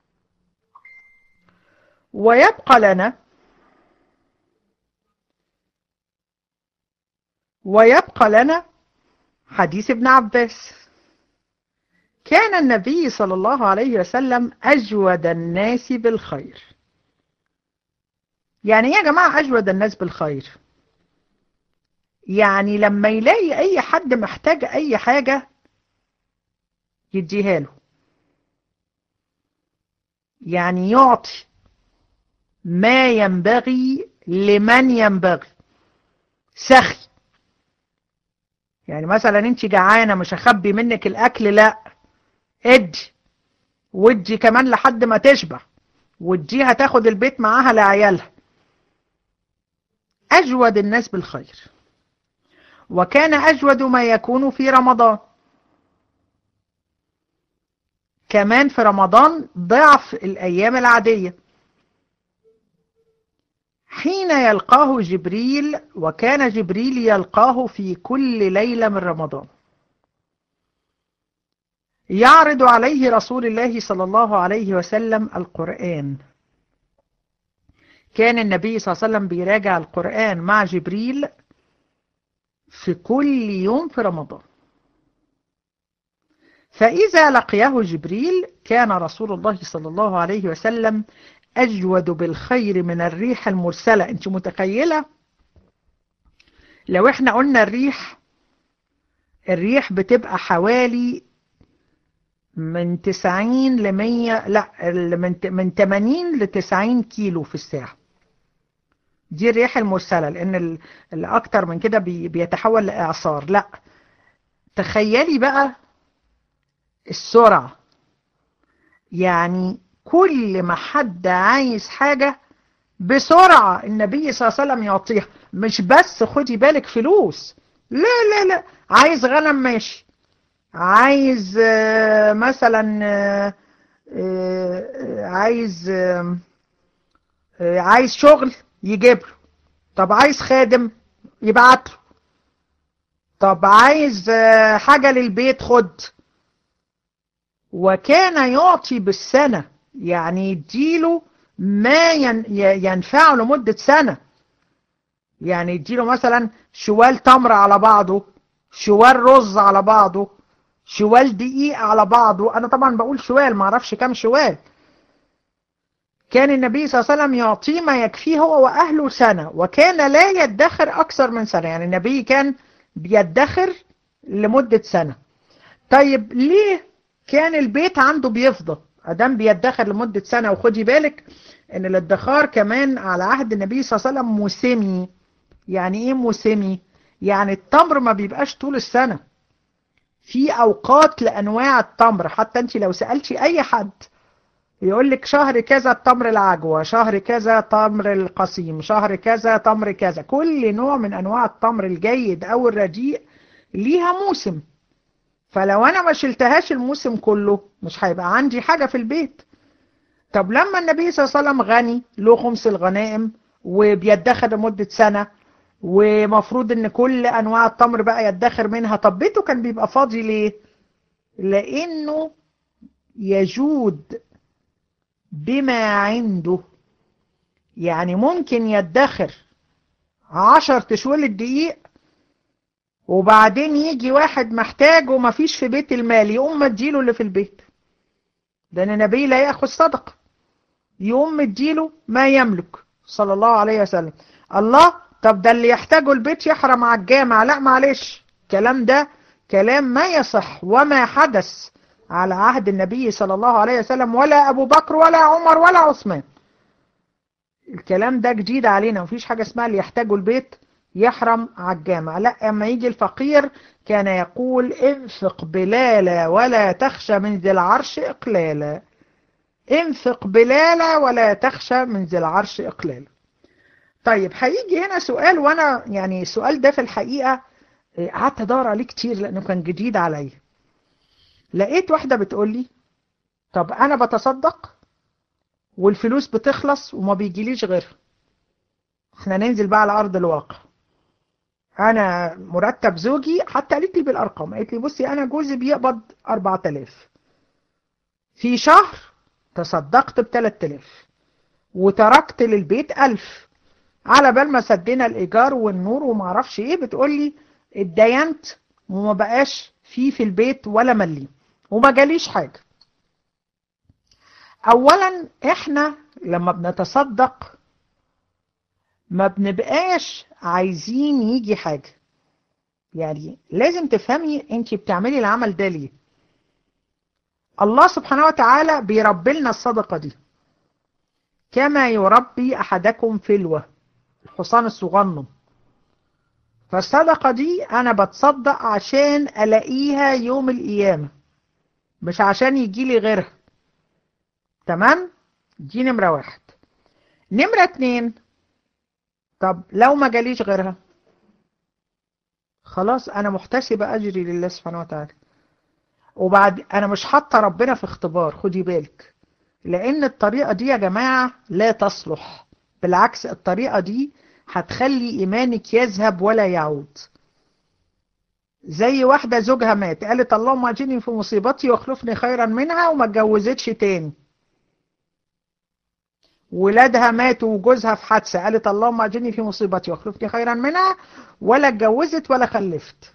ويبقى لنا ويبقى لنا حديث ابن عباس كان النبي صلى الله عليه وسلم أجود الناس بالخير يعني ايه يا جماعة أجود الناس بالخير يعني لما يلاقي أي حد محتاج أي حاجة يديها له يعني يعطي ما ينبغي لمن ينبغي سخي يعني مثلا انت جعانة مش هخبي منك الأكل لا ادي ودي كمان لحد ما تشبع وديها تاخد البيت معاها لعيالها أجود الناس بالخير وكان أجود ما يكون في رمضان كمان في رمضان ضعف الأيام العادية حين يلقاه جبريل وكان جبريل يلقاه في كل ليلة من رمضان يعرض عليه رسول الله صلى الله عليه وسلم القرآن كان النبي صلى الله عليه وسلم بيراجع القرآن مع جبريل في كل يوم في رمضان فإذا لقيه جبريل كان رسول الله صلى الله عليه وسلم أجود بالخير من الريح المرسلة أنت متخيلة لو احنا قلنا الريح الريح بتبقى حوالي من 90 ل 100 لا من من 80 ل 90 كيلو في الساعة دي الرياح المرسلة لأن اللي أكتر من كده بيتحول لإعصار لا تخيلي بقى السرعة يعني كل ما حد عايز حاجة بسرعة النبي صلى الله عليه وسلم يعطيها مش بس خدي بالك فلوس لا لا لا عايز غنم ماشي عايز مثلا عايز عايز شغل يجيب له طب عايز خادم يبعت له طب عايز حاجة للبيت خد وكان يعطي بالسنة يعني يديله ما ينفعه لمدة سنة يعني يديله مثلا شوال تمر على بعضه شوال رز على بعضه شوال دقيق على بعضه انا طبعا بقول شوال ما اعرفش كام شوال كان النبي صلى الله عليه وسلم يعطيه ما يكفيه هو واهله سنة وكان لا يدخر اكثر من سنة يعني النبي كان بيدخر لمدة سنة طيب ليه كان البيت عنده بيفضى ادام بيدخر لمدة سنة وخدي بالك ان الادخار كمان على عهد النبي صلى الله عليه وسلم موسمي يعني ايه موسمي يعني التمر ما بيبقاش طول السنة في اوقات لانواع التمر حتى انت لو سألتي اي حد يقول لك شهر كذا التمر العجوة شهر كذا تمر القصيم شهر كذا تمر كذا كل نوع من انواع التمر الجيد او الرديء ليها موسم فلو انا ما شلتهاش الموسم كله مش هيبقى عندي حاجة في البيت طب لما النبي صلى الله عليه وسلم غني له خمس الغنائم وبيدخر لمدة سنة ومفروض ان كل انواع التمر بقى يدخر منها طب بيته كان بيبقى فاضي ليه لانه يجود بما عنده يعني ممكن يدخر عشر تشويل الدقيق وبعدين يجي واحد محتاج ومفيش في بيت المال يقوم مديله اللي في البيت ده النبي لا يأخذ صدقة يقوم مديله ما يملك صلى الله عليه وسلم الله طب ده اللي يحتاجه البيت يحرم على الجامع لا معلش الكلام ده كلام ما يصح وما حدث على عهد النبي صلى الله عليه وسلم ولا أبو بكر ولا عمر ولا عثمان الكلام ده جديد علينا مفيش حاجة اسمها اللي يحتاجه البيت يحرم على الجامع لا اما يجي الفقير كان يقول انفق بلالا ولا تخشى من ذي العرش اقلالا انفق بلالا ولا تخشى من ذي العرش اقلالا طيب هيجي هنا سؤال وانا يعني السؤال ده في الحقيقة قعدت ادور عليه كتير لانه كان جديد عليا لقيت واحدة بتقول لي طب انا بتصدق والفلوس بتخلص وما بيجيليش غيرها احنا ننزل بقى على ارض الواقع انا مرتب زوجي حتى قالت لي بالارقام قالت لي بصي انا جوزي بيقبض 4000 في شهر تصدقت ب 3000 وتركت للبيت 1000 على بال ما سدينا الايجار والنور وما اعرفش ايه بتقول لي اتدينت وما بقاش في في البيت ولا مليم وما جاليش حاجه اولا احنا لما بنتصدق ما بنبقاش عايزين يجي حاجة يعني لازم تفهمي انت بتعملي العمل ده ليه الله سبحانه وتعالى بيربي لنا الصدقة دي كما يربي أحدكم فلوة الحصان الصغنن فالصدقة دي أنا بتصدق عشان ألاقيها يوم القيامة مش عشان يجيلي غيرها تمام دي نمرة واحد نمرة اتنين طب لو ما جاليش غيرها خلاص انا محتسبة اجري لله سبحانه وتعالى وبعد انا مش حاطه ربنا في اختبار خدي بالك لان الطريقة دي يا جماعة لا تصلح بالعكس الطريقة دي هتخلي ايمانك يذهب ولا يعود زي واحدة زوجها مات قالت اللهم اجني في مصيبتي واخلفني خيرا منها وما اتجوزتش تاني ولادها ماتوا وجوزها في حادثة قالت اللهم اجني في مصيبتي واخلفني خيرا منها ولا اتجوزت ولا خلفت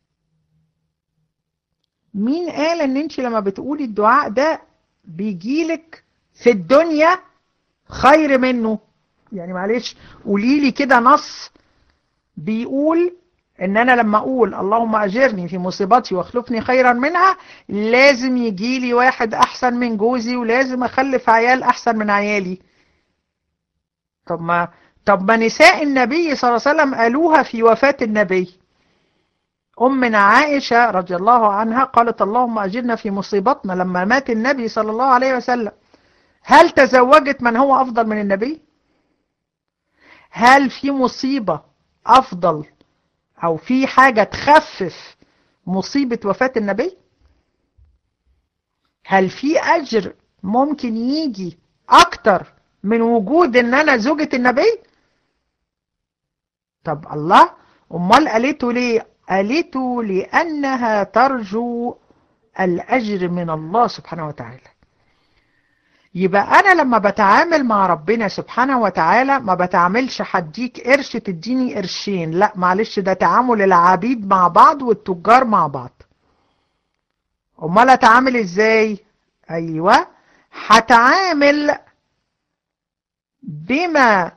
مين قال ان انت لما بتقولي الدعاء ده بيجيلك في الدنيا خير منه يعني معلش قولي لي كده نص بيقول ان انا لما اقول اللهم اجرني في مصيبتي واخلفني خيرا منها لازم يجيلي واحد احسن من جوزي ولازم اخلف عيال احسن من عيالي طب ما طب ما نساء النبي صلى الله عليه وسلم قالوها في وفاة النبي أمنا عائشة رضي الله عنها قالت اللهم أجرنا في مصيبتنا لما مات النبي صلى الله عليه وسلم هل تزوجت من هو أفضل من النبي؟ هل في مصيبة أفضل أو في حاجة تخفف مصيبة وفاة النبي؟ هل في أجر ممكن يجي أكتر من وجود ان انا زوجة النبي طب الله امال قالته ليه قالته لانها ترجو الاجر من الله سبحانه وتعالى يبقى انا لما بتعامل مع ربنا سبحانه وتعالى ما بتعاملش هديك قرش تديني قرشين لا معلش ده تعامل العبيد مع بعض والتجار مع بعض امال اتعامل ازاي ايوه هتعامل بما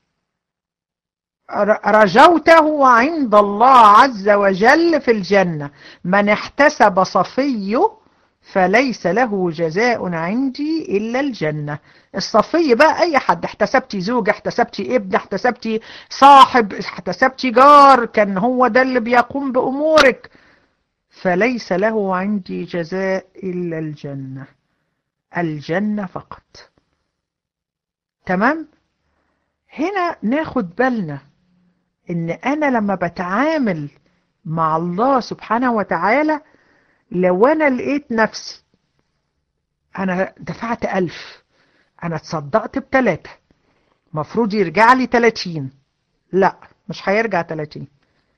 رجوته عند الله عز وجل في الجنة من احتسب صفيه فليس له جزاء عندي إلا الجنة الصفي بقى أي حد احتسبتي زوج احتسبتي ابن احتسبتي صاحب احتسبتي جار كان هو ده اللي بيقوم بأمورك فليس له عندي جزاء إلا الجنة الجنة فقط تمام هنا ناخد بالنا ان انا لما بتعامل مع الله سبحانه وتعالى لو انا لقيت نفسي انا دفعت الف انا تصدقت بتلاتة مفروض يرجع لي تلاتين لا مش هيرجع تلاتين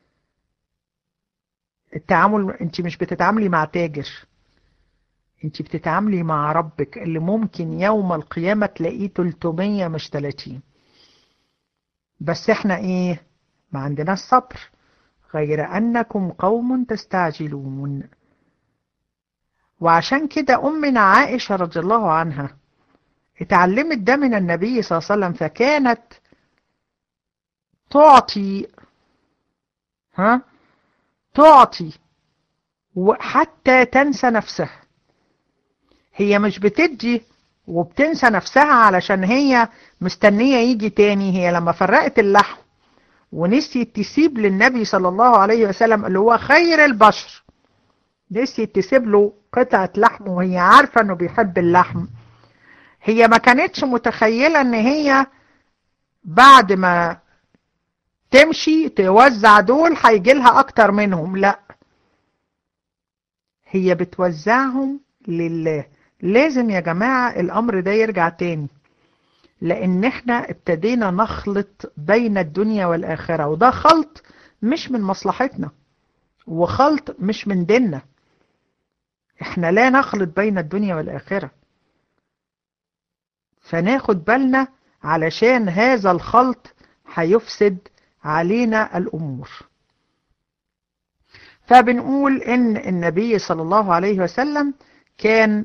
التعامل انت مش بتتعاملي مع تاجر انت بتتعاملي مع ربك اللي ممكن يوم القيامة تلاقيه 300 مش 30 بس احنا ايه ما عندنا الصبر غير انكم قوم تستعجلون وعشان كده امنا عائشة رضي الله عنها اتعلمت ده من النبي صلى الله عليه وسلم فكانت تعطي ها تعطي وحتى تنسى نفسها هي مش بتدي وبتنسى نفسها علشان هي مستنية يجي تاني هي لما فرقت اللحم ونسيت تسيب للنبي صلى الله عليه وسلم اللي هو خير البشر نسيت تسيب له قطعة لحم وهي عارفة انه بيحب اللحم هي ما كانتش متخيلة ان هي بعد ما تمشي توزع دول هيجي لها اكتر منهم لا هي بتوزعهم لله لازم يا جماعة الامر ده يرجع تاني لان احنا ابتدينا نخلط بين الدنيا والاخرة وده خلط مش من مصلحتنا وخلط مش من ديننا احنا لا نخلط بين الدنيا والاخرة فناخد بالنا علشان هذا الخلط هيفسد علينا الأمور فبنقول إن النبي صلى الله عليه وسلم كان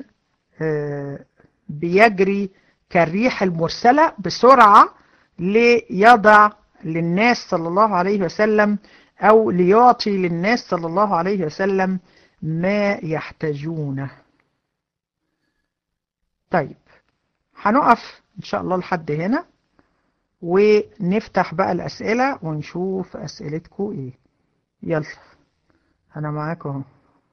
بيجري كالريح المرسلة بسرعة ليضع للناس صلى الله عليه وسلم أو ليعطي للناس صلى الله عليه وسلم ما يحتاجونه طيب هنقف إن شاء الله لحد هنا ونفتح بقى الأسئلة ونشوف أسئلتكم إيه يلا أنا معاكم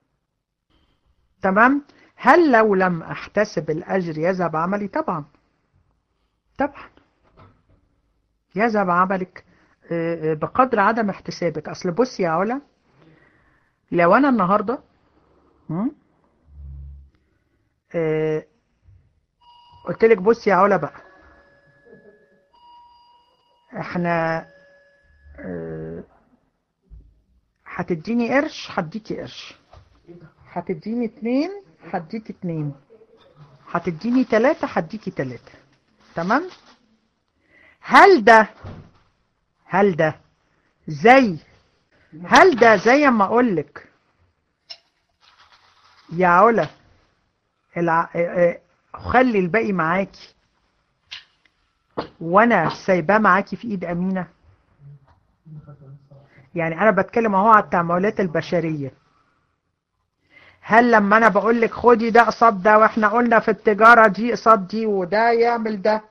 تمام هل لو لم أحتسب الأجر يذهب عملي طبعا طبعا يذهب عملك بقدر عدم احتسابك أصل بص يا علا لو أنا النهاردة قلت لك بص يا علا بقى احنا اه هتديني قرش هديكي قرش هتديني اتنين هديك اتنين هتديني تلاتة هديكي تلاتة تمام هل ده هل ده زي هل ده زي ما اقولك يا علا الع... خلي الباقي معاكي وانا سايباه معاكي في ايد امينة يعني انا بتكلم اهو على التعاملات البشرية هل لما انا بقول لك خدي ده قصاد ده واحنا قلنا في التجارة دي قصاد دي وده يعمل ده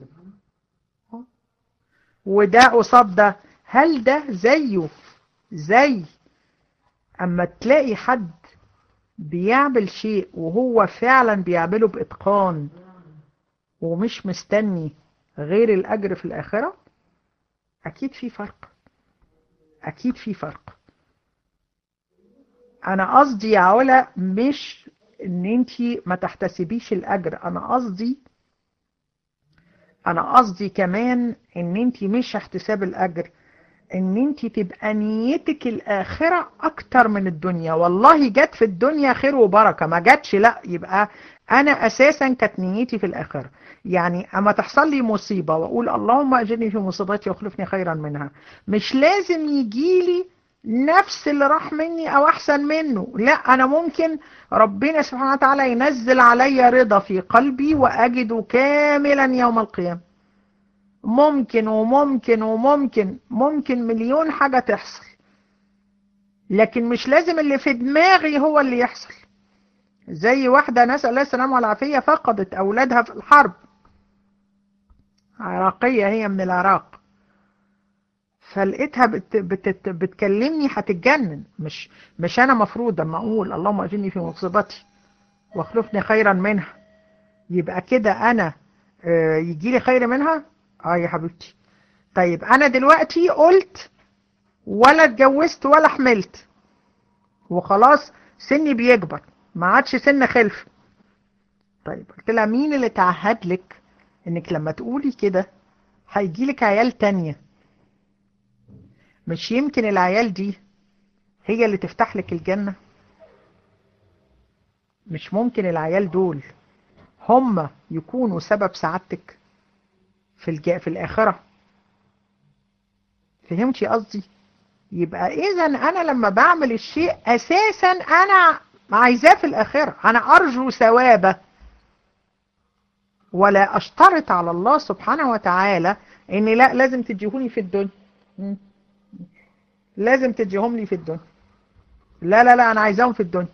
وده قصاد ده هل ده زيه زي اما تلاقي حد بيعمل شيء وهو فعلا بيعمله بإتقان ومش مستني غير الأجر في الآخرة أكيد في فرق أكيد في فرق أنا قصدي يا علا مش إن أنتي ما تحتسبيش الأجر أنا قصدي أنا قصدي كمان إن أنتي مش احتساب الأجر ان انت تبقى نيتك الاخرة اكتر من الدنيا والله جت في الدنيا خير وبركة ما جاتش لا يبقى انا اساسا كانت نيتي في الاخرة يعني اما تحصل لي مصيبة واقول اللهم اجرني في مصيبتي واخلفني خيرا منها مش لازم يجيلي نفس اللي راح مني او احسن منه لا انا ممكن ربنا سبحانه وتعالى ينزل علي رضا في قلبي واجده كاملا يوم القيامة ممكن وممكن وممكن ممكن مليون حاجة تحصل لكن مش لازم اللي في دماغي هو اللي يحصل زي واحدة نسأل الله السلامة والعافية فقدت أولادها في الحرب عراقية هي من العراق فلقيتها بت بت بتكلمني هتتجنن مش مش انا مفروض اما اقول اللهم اجني في مصيبتي واخلفني خيرا منها يبقى كده انا يجي لي خير منها اه يا حبيبتي طيب انا دلوقتي قلت ولا اتجوزت ولا حملت وخلاص سني بيكبر ما عادش سن خلف طيب قلت لها مين اللي تعهد لك انك لما تقولي كده هيجي لك عيال تانية مش يمكن العيال دي هي اللي تفتح لك الجنة مش ممكن العيال دول هم يكونوا سبب سعادتك في الج... في الآخرة فهمتي قصدي يبقى إذا أنا لما بعمل الشيء أساسا أنا عايزاه في الآخرة أنا أرجو ثوابه ولا أشترط على الله سبحانه وتعالى إن لا لازم تديهوني في الدنيا لازم تديهم لي في الدنيا لا لا لا أنا عايزاهم في الدنيا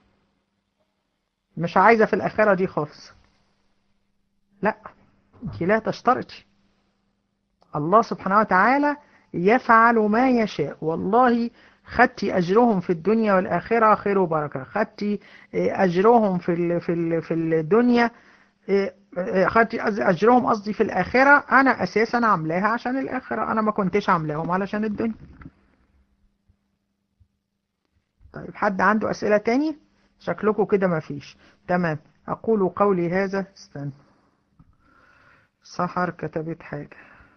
مش عايزة في الآخرة دي خالص لا انت لا تشترطي الله سبحانه وتعالى يفعل ما يشاء والله خدتي أجرهم في الدنيا والآخرة خير وبركة خدتي أجرهم في ال في ال في الدنيا خدتي أجرهم قصدي في الآخرة أنا أساسا عاملاها عشان الآخرة أنا ما كنتش عاملاهم علشان الدنيا طيب حد عنده أسئلة تاني شكلكم كده ما فيش تمام أقول قولي هذا استنى سحر كتبت حاجة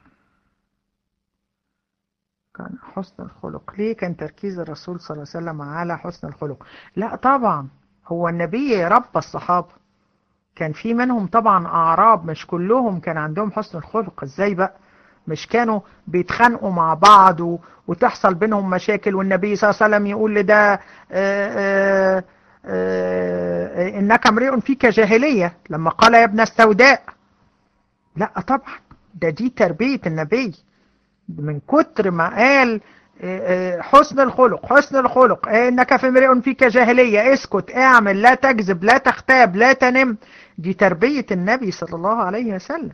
كان حسن الخلق ليه كان تركيز الرسول صلى الله عليه وسلم على حسن الخلق لا طبعا هو النبي رب الصحابة كان في منهم طبعا أعراب مش كلهم كان عندهم حسن الخلق ازاي بقى مش كانوا بيتخانقوا مع بعض و... وتحصل بينهم مشاكل والنبي صلى الله عليه وسلم يقول لده آآ آآ إنك امرئ فيك جاهلية لما قال يا ابن السوداء لا طبعا ده دي تربية النبي من كتر ما قال حسن الخلق حسن الخلق انك في امرئ فيك جاهلية اسكت اعمل لا تكذب لا تختاب لا تنم دي تربية النبي صلى الله عليه وسلم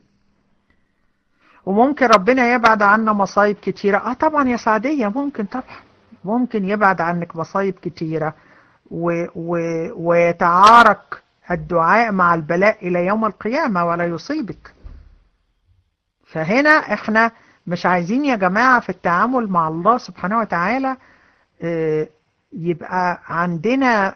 وممكن ربنا يبعد عنا مصايب كتيرة اه طبعا يا سعدية ممكن طبعا ممكن يبعد عنك مصايب كتيرة و و ويتعارك الدعاء مع البلاء الى يوم القيامة ولا يصيبك فهنا احنا مش عايزين يا جماعة في التعامل مع الله سبحانه وتعالى يبقى عندنا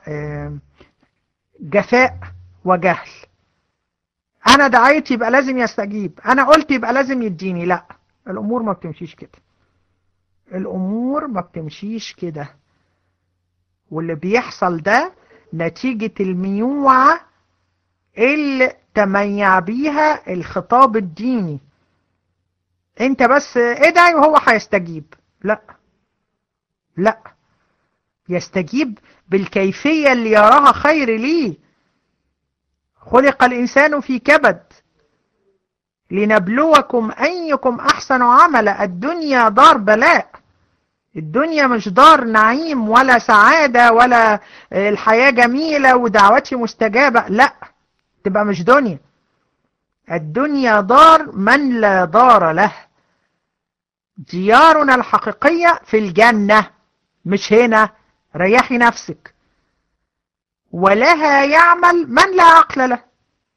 جفاء وجهل انا دعيت يبقى لازم يستجيب انا قلت يبقى لازم يديني لا الامور ما بتمشيش كده الامور ما بتمشيش كده واللي بيحصل ده نتيجة الميوعة اللي تميع بيها الخطاب الديني انت بس ادعي وهو هيستجيب لا لا يستجيب بالكيفية اللي يراها خير ليه خلق الإنسان في كبد لنبلوكم أيكم أحسن عملا الدنيا دار بلاء الدنيا مش دار نعيم ولا سعادة ولا الحياة جميلة ودعوتي مستجابة لا تبقى مش دنيا الدنيا دار من لا دار له ديارنا الحقيقية في الجنة مش هنا ريحي نفسك ولها يعمل من لا عقل له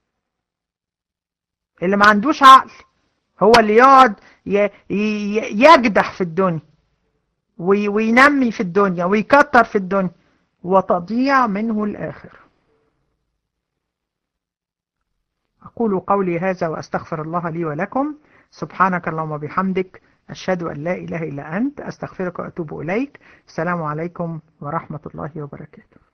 اللي ما عندوش عقل هو اللي يقعد يجدح في الدنيا وينمي في الدنيا ويكتر في الدنيا وتضيع منه الآخر أقول قولي هذا وأستغفر الله لي ولكم سبحانك اللهم وبحمدك أشهد أن لا إله إلا أنت أستغفرك وأتوب إليك السلام عليكم ورحمة الله وبركاته